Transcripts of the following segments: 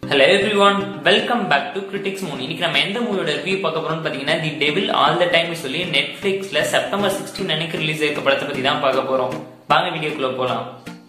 hello everyone welcome back to Critics Moon இன்னைக்கு நம்ம எந்த மூவியோட ரிவ்யூ பார்க்க போறோம்னு பாத்தீங்கன்னா The Devil All the Time சொல்லி நெட்ஃபிளிக்ஸ்ல செப்டம்பர் சிக்ஸ்டீன் அன்னைக்கு ரிலீஸ் ஆயிருக்க படத்தை பத்தி தான் பார்க்க போறோம் வாங்க வீடியோக்குள்ள போலாம்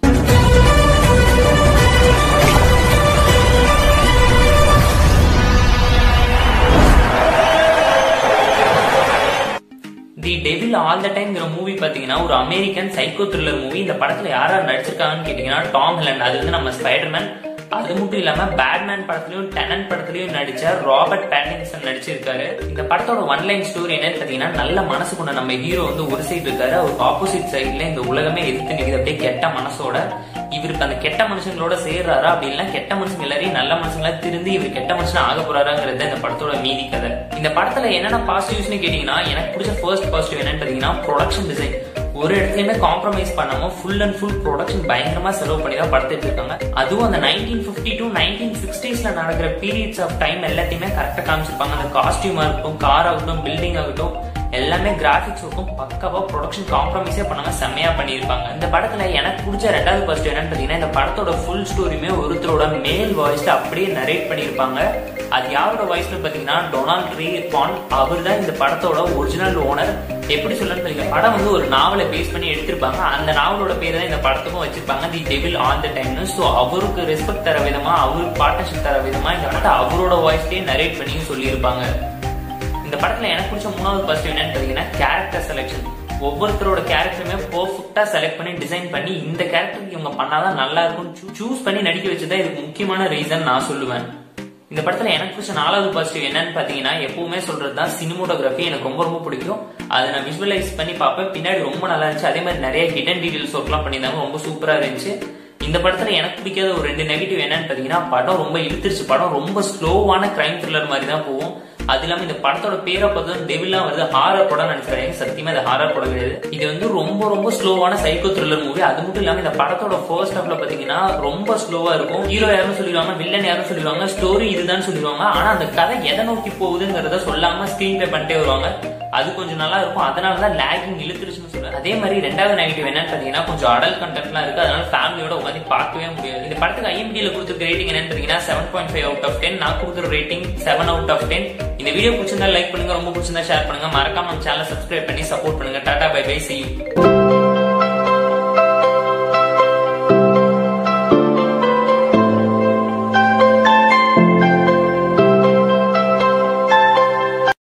தி டெவில் ஆல் த டைம்ங்கிற மூவி பாத்தீங்கன்னா ஒரு அமெரிக்கன் சைக்கோ த்ரில்லர் மூவி இந்த படத்துல யார் யார் நடிச்சிருக்காங்கன்னு கேட்டீங்கன்னா டாம் ஹெலண்ட் அது வந்து நம்ம ஸ்பைடர்மேன் அது மட்டும் இல்லாம பேட்மேன் படத்துலயும் டெனன் படத்துலயும் நடிச்ச ராபர்ட் பேட்டின்சன் நடிச்சிருக்காரு இந்த படத்தோட ஒன் லைன் ஸ்டோரி என்னன்னு பாத்தீங்கன்னா நல்ல மனசு கொண்ட நம்ம ஹீரோ வந்து ஒரு சைடு இருக்காரு அவருக்கு ஆப்போசிட் சைட்ல இந்த உலகமே எதிர்த்து நிக்குது அப்படியே கெட்ட மனசோட இவருக்கு அந்த கெட்ட மனுஷங்களோட சேர்றாரா அப்படி இல்ல கெட்ட மனுஷங்க எல்லாரையும் நல்ல மனுஷங்களா திருந்து இவர் கெட்ட மனுஷன் ஆக போறாருங்கிறது இந்த படத்தோட மீதி கதை இந்த படத்துல என்னென்ன பாசிட்டிவ்ஸ்னு கேட்டீங்கன்னா எனக்கு பிடிச்ச ஃபர்ஸ்ட் பாசிட்டிவ் என்னன்னு பாத்தீங்கன்னா ப்ரொடக்ஷன் டிசைன் ஒரு இடத்துலயுமே காம்ப்ரமைஸ் பண்ணாம ஃபுல் அண்ட் ஃபுல் ப்ரொடக்ஷன் பயங்கரமா செலவு பண்ணி தான் படத்தை எடுத்திருக்காங்க அதுவும் அந்த நைன்டீன் பிப்டி டு நைன்டீன் சிக்ஸ்டீஸ்ல நடக்கிற பீரியட்ஸ் ஆஃப் டைம் எல்லாத்தையுமே கரெக்டா காமிச்சிருப்பாங்க அந்த காஸ்டியூமா இருக்கட்டும் கார் ஆகட்டும் பில்டிங் ஆகட்டும் எல்லாமே கிராபிக்ஸ் இருக்கும் பக்காவா ப்ரொடக்ஷன் காம்ப்ரமைஸே பண்ணாம செம்மையா பண்ணியிருப்பாங்க இந்த படத்துல எனக்கு பிடிச்ச ரெண்டாவது ஃபர்ஸ்ட் என்னன்னு பாத்தீங்கன்னா இந்த படத்தோட ஃபுல் ஸ்டோரியுமே ஒருத்தரோட மேல் வாய்ஸ்ல அப்படியே நரேட் பண்ணியிருப்பாங்க அது யாரோட வாய்ஸ்னு பாத்தீங்கன்னா டொனால்ட் ரீ பாண்ட் அவர் தான் இந்த படத்தோட ஒரிஜினல் ஓனர் எப்படி சொல்லணும்னு பாத்தீங்கன்னா படம் வந்து ஒரு நாவலை பேஸ் பண்ணி எடுத்திருப்பாங்க அந்த நாவலோட பேர் தான் இந்த படத்துக்கும் வச்சிருப்பாங்க தி டெவில் ஆன் த டைம்னு ஸோ அவருக்கு ரெஸ்பெக்ட் தர விதமா அவருக்கு பார்ட்னர்ஷிப் தர விதமா இந்த படத்தை அவரோட வாய்ஸ்லயே நரேட் பண்ணி சொல்லியிருப்பாங்க இந்த படத்துல எனக்கு பிடிச்ச மூணாவது பாசிட்டிவ் என்னன்னு பாத்தீங்கன்னா கேரக்டர் செலெக்ஷன் ஒவ்வொருத்தரோட கேரக்டருமே பெர்ஃபெக்டா செலக்ட் பண்ணி டிசைன் பண்ணி இந்த கேரக்டருக்கு இவங்க பண்ணாதான் நல்லா இருக்கும் சூஸ் பண்ணி நடிக்க வச்சதா இதுக்கு முக்கியமான ரீசன் நான் சொல்லுவேன் இந்த படத்துல எனக்கு பிடிச்ச நாலாவது பாசிட்டிவ் என்னன்னு பாத்தீங்கன்னா எப்பவுமே சொல்றதுதான் சினிமோட்டோகிராஃபி எனக்கு ரொம்ப ரொம்ப பிடிக்கும் அதை நான் விஷுவலைஸ் பண்ணி பார்ப்பேன் பின்னாடி ரொம்ப நல்லா இருந்துச்சு அதே மாதிரி நிறைய ஹிடன் டீடைல்ஸ் ஒர்க்லாம் பண்ணியிருந்தாங்க ரொம்ப சூப்பரா இருந்துச்சு இந்த படத்துல எனக்கு பிடிக்காத ஒரு ரெண்டு நெகட்டிவ் என்னன்னு பாத்தீங்கன்னா படம் ரொம்ப இழுத்துருச்சு படம் ரொம்ப ஸ்லோவான கிரைம் த்ரில்லர் மாதிரி தான் போகும் அது இல்லாம இந்த படத்தோட பேரை பார்த்ததும் டெவில்லாம் வருது ஹாரர் படம் நினைச்சிருக்காங்க சத்தியமா இது ஹாரர் படம் கிடையாது இது வந்து ரொம்ப ரொம்ப ஸ்லோவான சைக்கோ த்ரில்லர் மூவி அது மட்டும் இல்லாம இந்த படத்தோட ஃபர்ஸ்ட் ஹாஃப்ல பாத்தீங்கன்னா ரொம்ப ஸ்லோவா இருக்கும் ஹீரோ யாரும் சொல்லிடுவாங்க வில்லன் யாரும் சொல்லிடுவாங்க ஸ்டோரி இதுதான் சொல்லிடுவாங்க ஆனா அந்த கதை எதை நோக்கி போகுதுங்கிறத சொல்லாம ஸ்கிரீன் பிளே பண்ணிட்டே வருவாங்க அது கொஞ்சம் நல்லா இருக்கும் அதனாலதான் லேகிங் இழுத்துருச்சுன்னு சொல்றேன் அதே மாதிரி ரெண்டாவது நெகட்டிவ் என்னன்னு பாத்தீங்கன்னா கொஞ்சம் அடல் கண்டென்ட்லாம் இருக்கு அதனால ஃபேமிலியோட உட்காந்து பார்க்கவே முடியாது இந்த படத்துக்கு ஐஎம்டில கொடுத்துருக்க ரேட்டிங் என்னன்னு பாத்தீங்கன்னா seven point five out of ten நான் கொடுக்குற rating seven out of ten இந்த வீடியோ பிடிச்சிருந்தா லைக் பண்ணுங்க ரொம்ப பிடிச்சிருந்தா ஷேர் பண்ணுங்க மறக்காம நம்ம சேனல் சப்ஸ்கிரைப் பண்ணி சப்போர்ட் பண்ணுங்க டாடா பை பை சி யூ